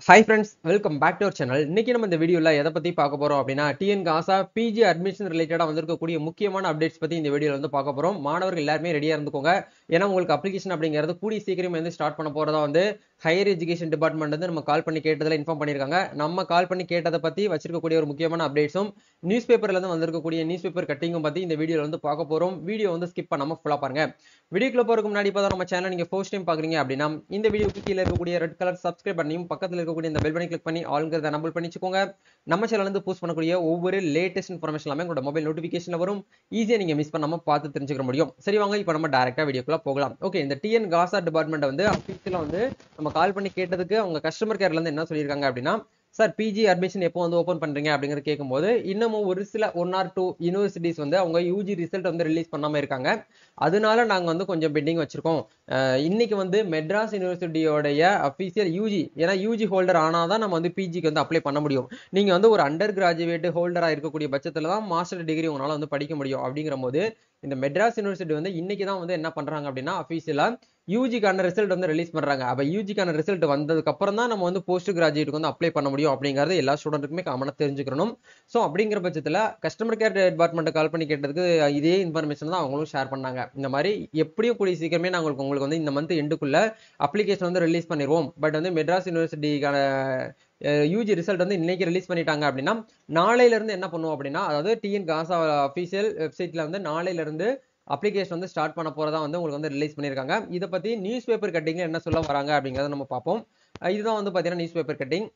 hi friends welcome back to our channel இன்னைக்கு நம்ம இந்த வீடியோல எதை பத்தி பார்க்க போறோம் அப்படின்னா டிஎன் காசா பிஜி அட்மிஷன் ரிலேட்டடா வந்திருக்கக்கூடிய முக்கியமான அப்டேட்ஸ் பத்தி இந்த வீடியோல வந்து பார்க்க போறோம் மாணவர்கள் எல்லாருமே ரெடியா இருந்துக்கோங்க ஏன்னா உங்களுக்கு அப்ளிகேஷன் அப்படிங்கிறது கூடி சீக்கிரம் வந்து ஸ்டார்ட் பண்ண போறதா வந்து ஹையர் எஜுகேஷன் டிபார்ட்மெண்ட் வந்து நம்ம கால் பண்ணி கேட்டதில் இன்ஃபார்ம் பண்ணியிருக்காங்க நம்ம கால் பண்ணி கேட்டதை பத்தி வச்சிருக்கக்கூடிய ஒரு முக்கியமான அப்டேட்ஸும் நியூஸ் பேப்பர்ல இருந்து வந்திருக்கக்கூடிய நியூஸ் பேப்பர் கட்டிங்கும் பத்தி இந்த வீடியோல வந்து பார்க்க போறோம் வீடியோ வந்து ஸ்கிப் பண்ணாம ஃபுல்லா பாருங்க வீடியோக்குள்ள போறதுக்கு முன்னாடி இப்போ நம்ம சேனல் நீங்க ஃபர்ஸ்ட் டைம் பாக்குறீங்க அப்படின்னா இந்த வீடியோக்கு கீழே இருக்கக்கூடிய ரெட் கலர் சப்ஸ்கிரைப் பண்ணியும் பக்கத்துல இருக்கக்கூடிய இந்த பெல் பண்ணி கிளிக் பண்ணி ஆளுங்கிறத நம்பல் பண்ணிச்சுக்கோங்க நம்ம சேனல் வந்து போஸ்ட் பண்ணக்கூடிய ஒவ்வொரு லேட்டஸ்ட் இன்ஃபர்மேஷன் எல்லாமே உங்களோட மொபைல் நோட்டிஃபிகேஷன்ல வரும் ஈஸியா நீங்க மிஸ் பண்ணாம பார்த்து தெரிஞ்சுக்க முடியும் சரி வாங்க இப்போ நம்ம டேரக்டா வீடியோக்குள்ள போகலாம் ஓகே இந்த டிஎன் காசா டிபார்ட்மெண்ட் வந்து அஃபீஷியலா வந்து நம்ம கால் பண்ணி கேட்டதுக்கு அவங்க கஸ்டமர் கேர்ல இருந்து என்ன சொல்லியிருக்காங்க அப்படின்னா சார் பிஜி அட்மிஷன் எப்போ வந்து ஓப்பன் பண்றீங்க அப்படிங்கிறது கேட்கும்போது இன்னமும் ஒரு சில ஒன் ஆர் டூ யூனிவர்சிட்டிஸ் வந்து அவங்க யூஜி ரிசல்ட் வந்து ரிலீஸ் பண்ணாம இருக்காங்க அதனால நாங்க வந்து கொஞ்சம் பெண்டிங் வச்சிருக்கோம் அஹ் இன்னைக்கு வந்து மெட்ராஸ் யூனிவர்சிட்டியோடைய அஃபீஷியல் யூஜி ஏன்னா யூஜி ஹோல்டர் ஆனாதான் நம்ம வந்து பிஜிக்கு வந்து அப்ளை பண்ண முடியும் நீங்க வந்து ஒரு அண்டர் கிராஜுவேட் ஹோல்டரா இருக்கக்கூடிய பட்சத்துல தான் மாஸ்டர் டிகிரி உங்களால வந்து படிக்க முடியும் அப்படிங்கிற போது இந்த மெட்ராஸ் யூனிவர்சிட்டி வந்து இன்னைக்கு தான் வந்து என்ன பண்றாங்க அப்படின்னா அஃபீஷியலா யூஜிக்கான ரிசல்ட் வந்து ரிலீஸ் பண்றாங்க அப்ப யூஜிக்கான ரிசல்ட் வந்ததுக்கு அப்புறம் தான் நம்ம வந்து போஸ்ட் கிராஜுவேட்டுக்கு வந்து அப்ளை பண்ண முடியும் அப்படிங்கறது எல்லா ஸ்டூடெண்ட்டுக்குமே காமனா தெரிஞ்சுக்கணும் ஸோ அப்படிங்கிற பட்சத்துல கஸ்டமர் கேர் டிபார்ட்மெண்ட் கால் பண்ணி கேட்டதுக்கு இதே இன்ஃபர்மேஷன் தான் அவங்களும் ஷேர் பண்ணாங்க இந்த மாதிரி எப்படியும் கூடிய சீக்கிரமே நாங்கள் உங்களுக்கு உங்களுக்கு வந்து இந்த மந்த் எண்டுக்குள்ள அப்ளிகேஷன் வந்து ரிலீஸ் பண்ணிடுவோம் பட் வந்து மெட்ராஸ் யூனிவர்சிட்டிக்கான யூஜி ரிசல்ட் வந்து இன்னைக்கு ரிலீஸ் பண்ணிட்டாங்க அப்படின்னா நாளையில இருந்து என்ன பண்ணுவோம் அப்படின்னா அதாவது டிஎன் காசா அஃபீஷியல் வெப்சைட்ல வந்து நாளையில இருந்து அப்ளிகேஷன் வந்து ஸ்டார்ட் பண்ண போறதா வந்து உங்களுக்கு வந்து ரிலீஸ் பண்ணியிருக்காங்க இதை பத்தி நியூஸ் பேப்பர் கட்டிங்ல என்ன சொல்ல வராங்க அப்படிங்கறத நம்ம பார்ப்போம் இதுதான் வந்து பாத்தீங்கன்னா நியூஸ் பேப்பர் கட்டிங்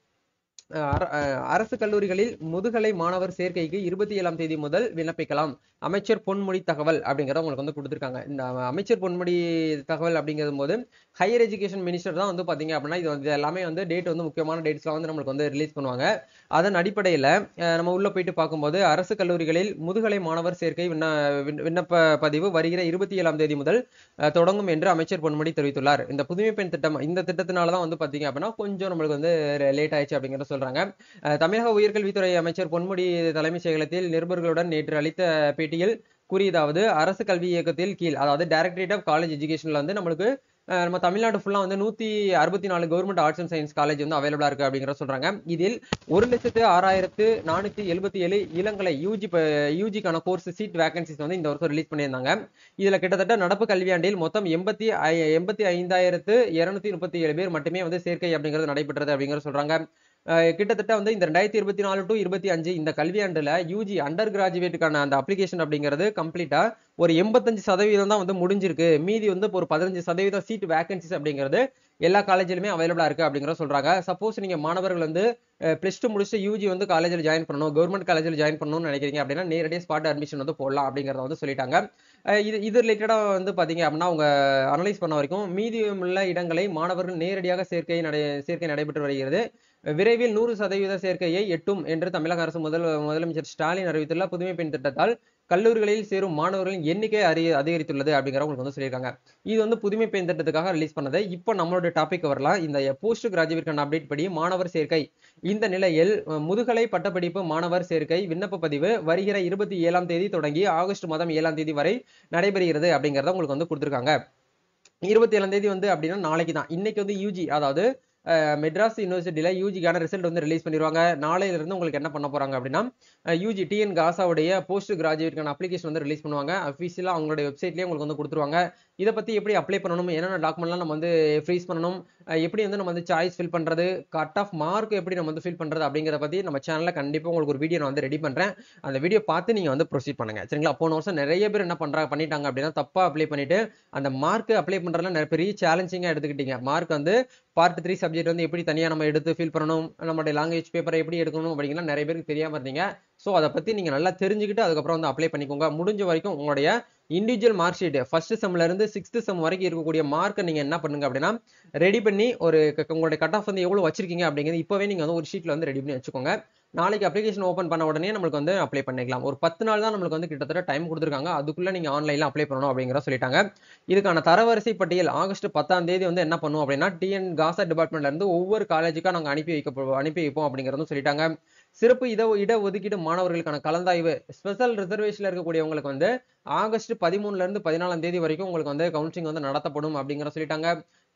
அரசு கல்லூரிகளில் முதுகலை மாணவர் சேர்க்கைக்கு இருபத்தி ஏழாம் தேதி முதல் விண்ணப்பிக்கலாம் அமைச்சர் பொன்முடி தகவல் அப்படிங்கிறத உங்களுக்கு வந்து கொடுத்துருக்காங்க இந்த அமைச்சர் பொன்முடி தகவல் அப்படிங்கிறது போது ஹையர் எஜுகேஷன் மினிஸ்டர் தான் வந்து பாத்தீங்க அப்படின்னா இது வந்து எல்லாமே வந்து டேட் வந்து முக்கியமான டேட்ஸ்லாம் வந்து நம்மளுக்கு வந்து ரிலீஸ் பண்ணுவாங்க அதன் அடிப்படையில் நம்ம உள்ள போயிட்டு பார்க்கும்போது அரசு கல்லூரிகளில் முதுகலை மாணவர் சேர்க்கை விண்ண விண்ணப்ப பதிவு வருகிற இருபத்தி ஏழாம் தேதி முதல் தொடங்கும் என்று அமைச்சர் பொன்முடி தெரிவித்துள்ளார் இந்த புதுமை பெண் திட்டம் இந்த திட்டத்தினால தான் வந்து பாத்தீங்க அப்படின்னா கொஞ்சம் நம்மளுக்கு வந்து லேட் ஆயிடுச்சு அப்படிங்கிறத சொல்றாங்க தமிழக உயர்கல்வித்துறை அமைச்சர் பொன்முடி தலைமைச் செயலகத்தில் நிருபர்களுடன் நேற்று அளித்த பேட்டியில் கூறியதாவது அரசு கல்வி இயக்கத்தில் கீழ் அதாவது டைரக்டரேட் ஆஃப் காலேஜ் எஜுகேஷன்ல வந்து நம்மளுக்கு நம்ம தமிழ்நாடு ஃபுல்லா வந்து நூத்தி அறுபத்தி நாலு government arts and science college வந்து அவைலபிளா இருக்கு அப்படிங்கிற சொல்றாங்க இதில் ஒரு லட்சத்து ஆறாயிரத்து நானூத்தி எழுபத்தி ஏழு இளங்கலை யூஜி யூஜிக்கான கோர்ஸ் சீட் வேகன்சிஸ் வந்து இந்த வருஷம் ரிலீஸ் பண்ணியிருந்தாங்க இதுல கிட்டத்தட்ட நடப்பு கல்வியாண்டில் மொத்தம் எண்பத்தி எண்பத்தி ஐந்தாயிரத்து இருநூத்தி முப்பத்தி ஏழு பேர் மட்டுமே வந்து சேர்க்கை அப்படிங்கிறது நடைபெற்றது அப்படிங்கிற சொல்றாங்க கிட்டத்தட்ட வந்து இந்த ரெண்டாயிரத்தி இருபத்தி நாலு டு இருபத்தி அஞ்சு இந்த கல்வியாண்டுல யூஜி அண்டர் கிராஜுவேட்டுக்கான அந்த அப்ளிகேஷன் அப்படிங்கிறது கம்ப்ளீட்டா ஒரு எண்பத்தஞ்சு சதவீதம் தான் வந்து முடிஞ்சிருக்கு மீதி வந்து ஒரு பதினஞ்சு சதவீதம் சீட் வேகன்சிஸ் அப்படிங்கிறது எல்லா காலேஜிலுமே அவைலபிளா இருக்கு அப்படிங்கிற சொல்றாங்க சப்போஸ் நீங்க மாணவர்கள் வந்து பிளஸ் டூ முடிச்சுட்டு யூஜி வந்து காலேஜில் ஜாயின் பண்ணணும் கவர்மெண்ட் காலேஜில் ஜாயின் பண்ணணும்னு நினைக்கிறீங்க அப்படின்னா நேரடியாக ஸ்பாட் அட்மிஷன் வந்து போடலாம் அப்படிங்கிறத வந்து சொல்லிட்டாங்க இது இது ரிலேட்டடாக வந்து பார்த்தீங்க அப்படின்னா அவங்க அனலைஸ் பண்ண வரைக்கும் மீதியுள்ள இடங்களை மாணவர்கள் நேரடியாக சேர்க்கை நடை சேர்க்கை நடைபெற்று வருகிறது விரைவில் நூறு சதவீத சேர்க்கையை எட்டும் என்று தமிழக அரசு முதல் முதலமைச்சர் ஸ்டாலின் அறிவித்துள்ள புதுமை பெண் திட்டத்தால் கல்லூரிகளில் சேரும் மாணவர்களின் எண்ணிக்கை அறி அதிகரித்துள்ளது அப்படிங்கிற உங்களுக்கு வந்து சொல்லியிருக்காங்க இது வந்து புதுமை பெண் திட்டத்துக்காக ரிலீஸ் பண்ணது இப்போ நம்மளோட டாபிக் வரலாம் இந்த போஸ்ட் கிராஜுவேட்கான அப்டேட் படி மாணவர் சேர்க்கை இந்த நிலையில் முதுகலை பட்டப்படிப்பு மாணவர் சேர்க்கை விண்ணப்ப பதிவு வருகிற இருபத்தி ஏழாம் தேதி தொடங்கி ஆகஸ்ட் மாதம் ஏழாம் தேதி வரை நடைபெறுகிறது அப்படிங்கிறத உங்களுக்கு வந்து கொடுத்துருக்காங்க இருபத்தி ஏழாம் தேதி வந்து அப்படின்னா நாளைக்கு தான் இன்னைக்கு வந்து யூஜி அதாவது மெட்ராஸ் யூனிவர்சிட்டியில யூஜிக்கான ரிசல்ட் வந்து ரிலீஸ் பண்ணிடுவாங்க நாளையில இருந்து உங்களுக்கு என்ன பண்ண போறாங்க அப்படின்னா யூஜி டிஎன் காசாவுடைய போஸ்ட் கிராஜுவேட்கான அப்ளிகேஷன் வந்து ரிலீஸ் பண்ணுவாங்க அஃபீஷியலா அவங்களுடைய வெப்சைட்லயே உங்களுக்கு வந்து கொடுத்துருவாங்க இதை பத்தி எப்படி அப்ளை பண்ணணும் என்னென்ன டாக்குமெண்ட்லாம் நம்ம வந்து ஃப்ரீஸ் பண்ணணும் எப்படி வந்து நம்ம வந்து சாய்ஸ் ஃபில் பண்றது கட் ஆஃப் மார்க் எப்படி நம்ம வந்து ஃபில் பண்றது அப்படிங்கிறத பத்தி நம்ம சேனல்ல கண்டிப்பா உங்களுக்கு ஒரு வீடியோ நான் வந்து ரெடி பண்றேன் அந்த வீடியோ பார்த்து நீங்க வந்து ப்ரொசீட் பண்ணுங்க சரிங்களா போன வருஷம் நிறைய பேர் என்ன பண்றாங்க பண்ணிட்டாங்க அப்படின்னா தப்பா அப்ளை பண்ணிட்டு அந்த மார்க் அப்ளை பண்றதுல நிறைய பெரிய சேலஞ்சிங்கா எடுத்துக்கிட்டீங்க மார்க் வந்து பார்ட் த்ரீ சப்ஜெக்ட் வந்து எப்படி தனியாக நம்ம எடுத்து ஃபில் பண்ணணும் நம்மளுடைய லாங்குவேஜ் பேப்பரை எப்படி எடுக்கணும் அப்படிங்கிற நிறைய பேருக்கு தெரியாம இருந்தீங்க ஸோ அதை பத்தி நீங்க நல்லா தெரிஞ்சுக்கிட்டு அதுக்கப்புறம் வந்து அப்ளை பண்ணிக்கோங்க முடிஞ்ச வரைக்கும் உங்களுடைய இண்டிவிஜுவல் மார்க் ஷீட் ஃபர்ஸ்ட் செம்ல இருந்து சிக்ஸ்த் செம் வரைக்கும் இருக்கக்கூடிய மார்க்கை நீங்க என்ன பண்ணுங்க அப்படின்னா ரெடி பண்ணி ஒரு உங்களுடைய கட் ஆஃப் வந்து எவ்வளவு வச்சிருக்கீங்க அப்படிங்கிறது இப்பவே நீங்க வந்து ஒரு ஷீட்ல வந்து ரெடி பண்ணி வச்சுக்கோங்க நாளைக்கு அப்ளிகேஷன் ஓப்பன் பண்ண உடனே நம்மளுக்கு வந்து அப்ளை பண்ணிக்கலாம் ஒரு பத்து நாள் தான் நம்மளுக்கு வந்து கிட்டத்தட்ட டைம் கொடுத்துருக்காங்க அதுக்குள்ள நீங்க ஆன்லைன்ல அப்ளை பண்ணணும் அப்படிங்கிற சொல்லிட்டாங்க இதுக்கான தரவரிசை பட்டியல் ஆகஸ்ட் பத்தாம் தேதி வந்து என்ன பண்ணுவோம் அப்படின்னா டிஎன் காசா டிபார்ட்மெண்ட்ல இருந்து ஒவ்வொரு காலேஜுக்கா நாங்க அனுப்பி வைக்க அனுப்பி வைப்போம் அப்படிங்கிறதும் சொல்லிட்டாங்க சிறப்பு இட இட ஒதுக்கீடு மாணவர்களுக்கான கலந்தாய்வு ஸ்பெஷல் ரிசர்வேஷன்ல இருக்கக்கூடியவங்களுக்கு வந்து ஆகஸ்ட் பதிமூணுல இருந்து பதினாலாம் தேதி வரைக்கும் உங்களுக்கு வந்து கவுன்சிலிங் வந்து நடத்தப்படும் அப்படிங்கிற சொல்லிட்டாங்க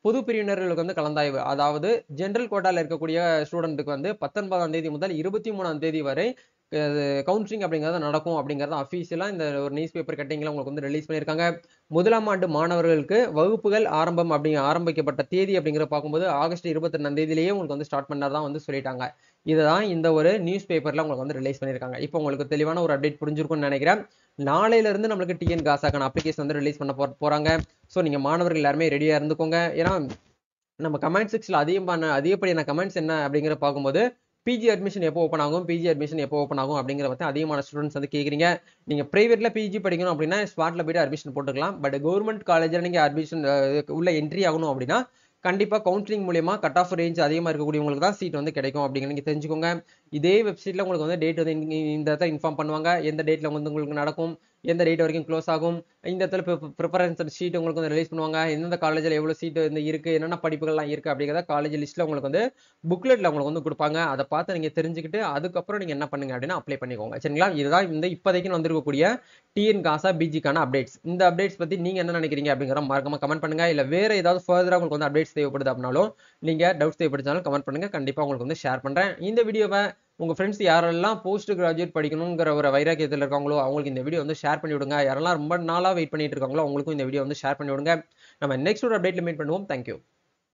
பொது பிரிவினர்களுக்கு வந்து கலந்தாய்வு அதாவது ஜென்ரல் கோட்டால இருக்கக்கூடிய ஸ்டூடெண்ட்டுக்கு வந்து பத்தொன்பதாம் தேதி முதல் இருபத்தி மூணாம் தேதி வரை கவுன்சிலிங் அப்படிங்கிறது நடக்கும் அப்படிங்கிறது அஃபீஷியலாக இந்த ஒரு நியூஸ் பேப்பர் கட்டிங்கில் உங்களுக்கு வந்து ரிலீஸ் பண்ணியிருக்காங்க முதலாம் ஆண்டு மாணவர்களுக்கு வகுப்புகள் ஆரம்பம் அப்படி ஆரம்பிக்கப்பட்ட தேதி அப்படிங்கிற பார்க்கும்போது ஆகஸ்ட் இருபத்தி ரெண்டாம் தேதியிலேயே உங்களுக்கு வந்து ஸ்டார்ட் பண்ணதான் வந்து சொல்லிட்டாங்க இதுதான் இந்த ஒரு நியூஸ் பேப்பர்ல உங்களுக்கு வந்து ரிலீஸ் பண்ணியிருக்காங்க இப்போ உங்களுக்கு தெளிவான ஒரு அப்டேட் புரிஞ்சிருக்கும்னு நினைக்கிறேன் நாளையில இருந்து நம்மளுக்கு டிஎன் காசாக்கான அப்ளிகேஷன் வந்து ரிலீஸ் பண்ண போ- போறாங்க ஸோ நீங்க மாணவர்கள் எல்லாருமே ரெடியா இருந்துக்கோங்க ஏன்னா நம்ம கமெண்ட் செக்ஷன்ல அதிகமான அதிகப்படியான கமெண்ட்ஸ் என்ன அப்படிங்கிற பார்க்கும்போது பிஜி அட்மிஷன் எப்போ ஓப்பன் ஆகும் பிஜி அட்மிஷன் எப்போ ஓப்பன் ஆகும் அப்படிங்கிற பத்தி அதிகமான ஸ்டூடெண்ட்ஸ் வந்து கேக்குறீங்க நீங்க பிரைவேட்ல பிஜி படிக்கணும் அப்படின்னா ஸ்பாட்ல போயிட்டு அட்மிஷன் போட்டுக்கலாம் பட் கவர்மெண்ட் காலேஜ்ல நீங்க அட்மிஷன் உள்ள என்ட்ரி ஆகணும் அப்படின்னா கண்டிப்பா கவுன்சிலிங் மூலியமா கட் ஆஃப் ரேஞ்ச் அதிகமா இருக்கக்கூடியவங்களுக்கு தான் சீட் வந்து கிடைக்கும் அப்படிங்கிற நீங்க தெரிஞ்சுக்கோங்க இதே வெப்சைட்ல உங்களுக்கு வந்து டேட் வந்து இந்த- இந்த இடத்துல இன்ஃபார்ம் பண்ணுவாங்க எந்த டேட்ல வந்து உங்களுக்கு நடக்கும் எந்த டேட் வரைக்கும் க்ளோஸ் ஆகும் இந்த இடத்துல ப்ரிஃபரன்ஸ் ஷீட் உங்களுக்கு வந்து ரிலீஸ் பண்ணுவாங்க எந்தெந்த காலேஜில் எவ்வளோ சீட் வந்து இருக்கு என்னென்ன படிப்புகள்லாம் இருக்கு அப்படிங்கிறத காலேஜ் லிஸ்ட்ல உங்களுக்கு வந்து புக்லெட்ல உங்களுக்கு வந்து கொடுப்பாங்க அதை பார்த்து நீங்க தெரிஞ்சுக்கிட்டு அதுக்கப்புறம் நீங்க என்ன பண்ணுங்க அப்படின்னா அப்ளை பண்ணிக்கோங்க சரிங்களா இதுதான் இந்த இப்போதைக்கு வந்திருக்கக்கூடிய டிஎன் காசா பிஜிக்கான அப்டேட்ஸ் இந்த அப்டேட்ஸ் பத்தி நீங்க என்ன நினைக்கிறீங்க அப்படிங்கிற மறக்காம கமெண்ட் பண்ணுங்க இல்ல வேற ஏதாவது ஃபர்தரா உங்களுக்கு வந்து அப்டேட்ஸ் தேவைப்படுது அப்படின்னாலும் நீங்க டவுட்ஸ் தேவைப்படுச்சாலும் கமெண்ட் பண்ணுங்க கண்டிப்பா உங்களுக்கு வந்து ஷேர் பண்றேன் இந்த வீடியோவை உங்க ஃப்ரெண்ட்ஸ் யாரெல்லாம் போஸ்ட் கிராஜுவேட் படிக்கணுங்கிற ஒரு வைராக்கியத்தில் இருக்காங்களோ அவங்களுக்கு இந்த வீடியோ வந்து ஷேர் பண்ணி விடுங்க யாரெல்லாம் ரொம்ப நாளா வெயிட் பண்ணிட்டு இருக்காங்களோ அவங்களுக்கும் இந்த வீடியோ வந்து ஷேர் பண்ணி விடுங்க நம்ம நெக்ஸ்ட் ஒரு அப்டேட்ல மீட் பண்ணுவோம் தேங்க்யூ